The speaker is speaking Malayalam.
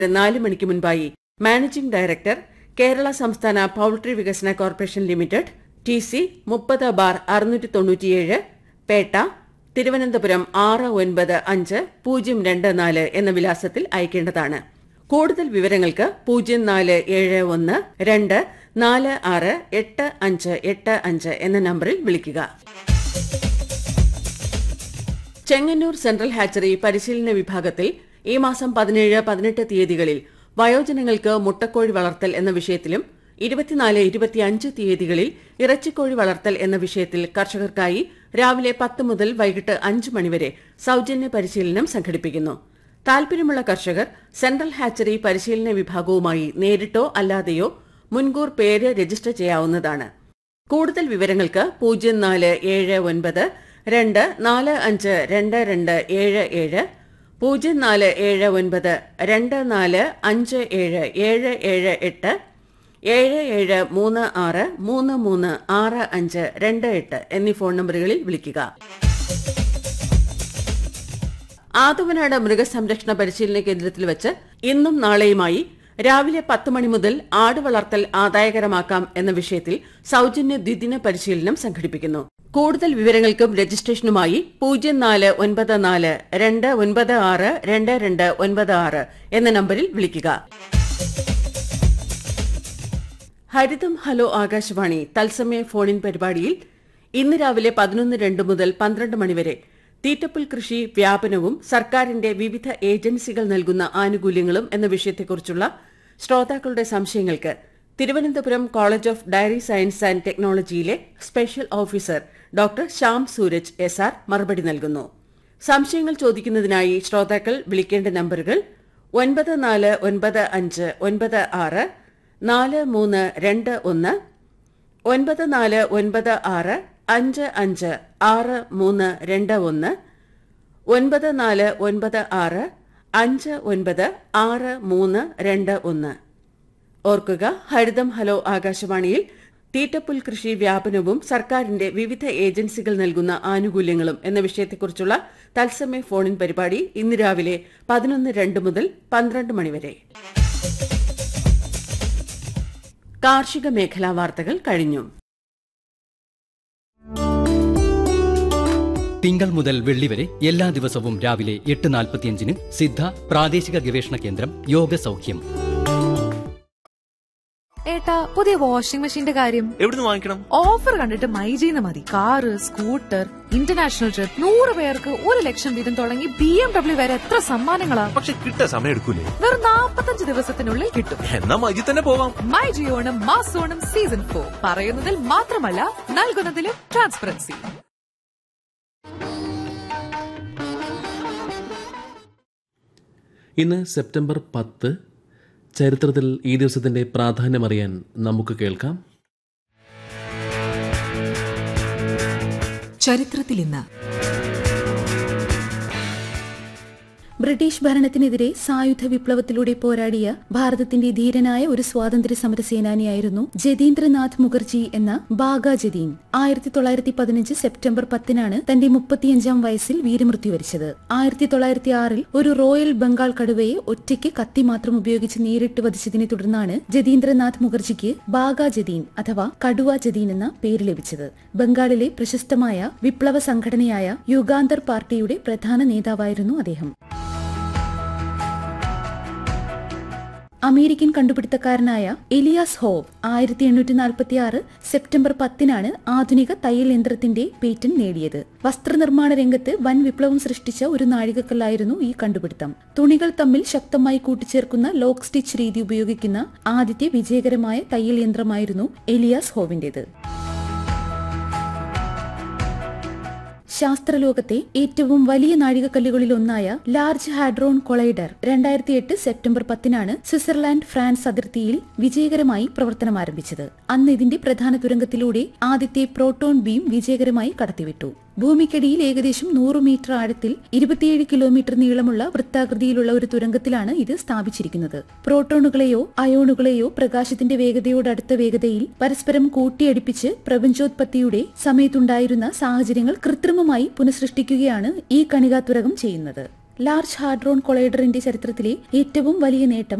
നാല് മണിക്ക് മുൻപായി മാനേജിംഗ് ഡയറക്ടർ കേരള സംസ്ഥാന പൌൾട്രി വികസന കോർപ്പറേഷൻ ലിമിറ്റഡ് ടി സി മുപ്പത് ബാർ അറുന്നൂറ്റി തൊണ്ണൂറ്റിയേഴ് പേട്ട തിരുവനന്തപുരം ആറ് ഒൻപത് അഞ്ച് പൂജ്യം രണ്ട് നാല് എന്ന വിലാസത്തിൽ അയക്കേണ്ടതാണ് കൂടുതൽ വിവരങ്ങൾക്ക് പൂജ്യം നാല് ഏഴ് ഒന്ന് രണ്ട് നാല് ആറ് എട്ട് അഞ്ച് എട്ട് അഞ്ച് എന്ന നമ്പറിൽ വിളിക്കുക ചെങ്ങന്നൂർ സെൻട്രൽ ഹാച്ചറി പരിശീലന വിഭാഗത്തിൽ ഈ മാസം പതിനേഴ് പതിനെട്ട് തീയതികളിൽ വയോജനങ്ങൾക്ക് മുട്ടക്കോഴി വളർത്തൽ എന്ന വിഷയത്തിലും ഇരുപത്തിനാല് ഇരുപത്തിയഞ്ച് തീയതികളിൽ ഇറച്ചിക്കോഴി വളർത്തൽ എന്ന വിഷയത്തിൽ കർഷകർക്കായി രാവിലെ പത്ത് മുതൽ വൈകിട്ട് അഞ്ച് മണിവരെ സൌജന്യ പരിശീലനം സംഘടിപ്പിക്കുന്നു താൽപര്യമുള്ള കർഷകർ സെൻട്രൽ ഹാച്ചറി പരിശീലന വിഭാഗവുമായി നേരിട്ടോ അല്ലാതെയോ മുൻകൂർ പേര് രജിസ്റ്റർ ചെയ്യാവുന്നതാണ് കൂടുതൽ വിവരങ്ങൾക്ക് പൂജ്യം നാല് ഏഴ് ഒൻപത് രണ്ട് നാല് അഞ്ച് രണ്ട് രണ്ട് ഏഴ് ഏഴ് പൂജ്യം നാല് ഏഴ് ഒൻപത് രണ്ട് നാല് അഞ്ച് ഏഴ് ഏഴ് ഏഴ് എട്ട് ഏഴ് ഏഴ് മൂന്ന് ആറ് മൂന്ന് മൂന്ന് ആറ് അഞ്ച് രണ്ട് എട്ട് എന്നീ ഫോൺ നമ്പറുകളിൽ വിളിക്കുക ആദവനാട് മൃഗസംരക്ഷണ പരിശീലന കേന്ദ്രത്തിൽ വെച്ച് ഇന്നും നാളെയുമായി രാവിലെ പത്ത് മണി മുതൽ ആട് വളർത്തൽ ആദായകരമാക്കാം എന്ന വിഷയത്തിൽ സൌജന്യ ദ്വിദിന പരിശീലനം സംഘടിപ്പിക്കുന്നു കൂടുതൽ വിവരങ്ങൾക്കും രജിസ്ട്രേഷനുമായി പൂജ്യം നാല് ഒൻപത് നാല് രണ്ട് ഒൻപത് ആറ് രണ്ട് രണ്ട് ഒൻപത് ആറ് എന്ന നമ്പറിൽ വിളിക്കുക ഹരിതം ഹലോ ആകാശവാണി തത്സമയ ഫോണിൻ പരിപാടിയിൽ ഇന്ന് രാവിലെ പതിനൊന്ന് രണ്ട് മുതൽ പന്ത്രണ്ട് മണിവരെ തീറ്റപ്പുൽ കൃഷി വ്യാപനവും സർക്കാരിന്റെ വിവിധ ഏജൻസികൾ നൽകുന്ന ആനുകൂല്യങ്ങളും എന്ന വിഷയത്തെക്കുറിച്ചുള്ള ശ്രോതാക്കളുടെ സംശയങ്ങൾക്ക് Thiruvananthapuram college of dairy science and ടെക്നോളജിയിലെ special officer doctor Shyam Suraj S R മറുപടി നൽകുന്നു സംശയങ്ങൾ ചോദിക്കുന്നതിനായി ശ്രോതാക്കൾ വിളിക്കേണ്ട നമ്പറുകൾ ഒൻപത് നാല് ഒൻപത് അഞ്ച് ഒൻപത് ആറ് നാല് മൂന്ന് രണ്ട് ഒന്ന് ഒൻപത് നാല് ഒൻപത് ആറ് അഞ്ച് അഞ്ച് ആറ് മൂന്ന് രണ്ട് ഒന്ന് ഒൻപത് നാല് ഒൻപത് ആറ് അഞ്ച് ഒൻപത് ആറ് മൂന്ന് രണ്ട് ഒന്ന് ഓർക്കുക ഹരിതം ഹലോ ആകാശവാണിയിൽ തീറ്റപ്പുൽ കൃഷി വ്യാപനവും സർക്കാരിന്റെ വിവിധ ഏജൻസികൾ നൽകുന്ന ആനുകൂല്യങ്ങളും എന്ന വിഷയത്തെക്കുറിച്ചുള്ള തത്സമയ ഫോണിൻ പരിപാടി ഇന്ന് രാവിലെ പതിനൊന്ന് രണ്ട് മുതൽ പന്ത്രണ്ട് മണിവരെ കാർഷിക മേഖലാ വാർത്തകൾ കഴിഞ്ഞു തിങ്കൾ മുതൽ വെള്ളി വരെ എല്ലാ ദിവസവും രാവിലെ എട്ട് നാൽപ്പത്തിയഞ്ചിന് സിദ്ധ പ്രാദേശിക ഗവേഷണ കേന്ദ്രം യോഗ സൗഖ്യം ഏട്ടാ പുതിയ വാഷിംഗ് മെഷീന്റെ കാര്യം എവിടുന്ന് വാങ്ങിക്കണം ഓഫർ കണ്ടിട്ട് മൈജീന്ന് മതി കാറ് സ്കൂട്ടർ ഇന്റർനാഷണൽ ട്രിപ്പ് നൂറ് പേർക്ക് ഒരു ലക്ഷം വീതം തുടങ്ങി ബി എം ഡബ്ല്യു വരെ എത്ര സമ്മാനങ്ങളാ പക്ഷെ കിട്ടാൻ സമയം എടുക്കൂലേ വെറും നാപ്പത്തഞ്ച് ദിവസത്തിനുള്ളിൽ കിട്ടും എന്നാ മജി തന്നെ പോവാം മൈ ജിയോണം മാസോണം സീസൺ ഫോർ പറയുന്നതിൽ മാത്രമല്ല നൽകുന്നതിലും ട്രാൻസ്പെറൻസി ഇന്ന് സെപ്റ്റംബർ പത്ത് ചരിത്രത്തിൽ ഈ ദിവസത്തിന്റെ പ്രാധാന്യമറിയാൻ നമുക്ക് കേൾക്കാം ചരിത്രത്തിൽ ഇന്ന് ബ്രിട്ടീഷ് ഭരണത്തിനെതിരെ സായുധ വിപ്ലവത്തിലൂടെ പോരാടിയ ഭാരതത്തിന്റെ ധീരനായ ഒരു സ്വാതന്ത്ര്യ സമര സേനാനിയായിരുന്നു ജതീന്ദ്രനാഥ് മുഖർജി എന്ന ബാഗ ജതീൻ ആയിരത്തി തൊള്ളായിരത്തി പതിനഞ്ച് സെപ്റ്റംബർ പത്തിനാണ് തന്റെ മുപ്പത്തിയഞ്ചാം വയസ്സിൽ വീരമൃത്യു വരിച്ചത് ആയിരത്തി തൊള്ളായിരത്തി ആറിൽ ഒരു റോയൽ ബംഗാൾ കടുവയെ ഒറ്റയ്ക്ക് കത്തി മാത്രം ഉപയോഗിച്ച് നേരിട്ട് വധിച്ചതിനെ തുടർന്നാണ് ജതീന്ദ്രനാഥ് മുഖർജിക്ക് ബാഗ ജതീൻ അഥവാ കടുവ ജതീൻ എന്ന പേര് ലഭിച്ചത് ബംഗാളിലെ പ്രശസ്തമായ വിപ്ലവ സംഘടനയായ യുഗാന്തർ പാർട്ടിയുടെ പ്രധാന നേതാവായിരുന്നു അദ്ദേഹം അമേരിക്കൻ കണ്ടുപിടുത്തക്കാരനായ എലിയാസ് ഹോവ് ആയിരത്തി എണ്ണൂറ്റി നാൽപ്പത്തി ആറ് സെപ്റ്റംബർ പത്തിനാണ് ആധുനിക തയ്യൽ യന്ത്രത്തിന്റെ പേറ്റന്റ് നേടിയത് വസ്ത്രനിർമ്മാണ രംഗത്ത് വൻ വിപ്ലവം സൃഷ്ടിച്ച ഒരു നാഴികക്കല്ലായിരുന്നു ഈ കണ്ടുപിടുത്തം തുണികൾ തമ്മിൽ ശക്തമായി കൂട്ടിച്ചേർക്കുന്ന ലോക്ക് സ്റ്റിച്ച് രീതി ഉപയോഗിക്കുന്ന ആദ്യത്തെ വിജയകരമായ തയ്യൽ യന്ത്രമായിരുന്നു എലിയാസ് ഹോവിന്റേത് ശാസ്ത്രലോകത്തെ ഏറ്റവും വലിയ നാഴികക്കല്ലുകളിൽ ഒന്നായ ലാർജ് ഹാഡ്രോൺ കൊളൈഡർ രണ്ടായിരത്തി എട്ട് സെപ്റ്റംബർ പത്തിനാണ് സ്വിറ്റ്സർലാൻഡ് ഫ്രാൻസ് അതിർത്തിയിൽ വിജയകരമായി പ്രവർത്തനം ആരംഭിച്ചത് അന്ന് ഇതിന്റെ പ്രധാന തുരങ്കത്തിലൂടെ ആദ്യത്തെ പ്രോട്ടോൺ ബീം വിജയകരമായി കടത്തിവിട്ടു ഭൂമിക്കടിയിൽ ഏകദേശം നൂറ് മീറ്റർ ആഴത്തിൽ ഇരുപത്തിയേഴ് കിലോമീറ്റർ നീളമുള്ള വൃത്താകൃതിയിലുള്ള ഒരു തുരങ്കത്തിലാണ് ഇത് സ്ഥാപിച്ചിരിക്കുന്നത് പ്രോട്ടോണുകളെയോ അയോണുകളെയോ പ്രകാശത്തിന്റെ വേഗതയോടടുത്ത വേഗതയിൽ പരസ്പരം കൂട്ടിയടിപ്പിച്ച് പ്രപഞ്ചോത്പത്തിയുടെ സമയത്തുണ്ടായിരുന്ന സാഹചര്യങ്ങൾ കൃത്രിമമായി പുനഃസൃഷ്ടിക്കുകയാണ് ഈ കണികാതുരകം ചെയ്യുന്നത് ലാർജ് ഹാഡ്രോൺ കൊളൈഡറിന്റെ ചരിത്രത്തിലെ ഏറ്റവും വലിയ നേട്ടം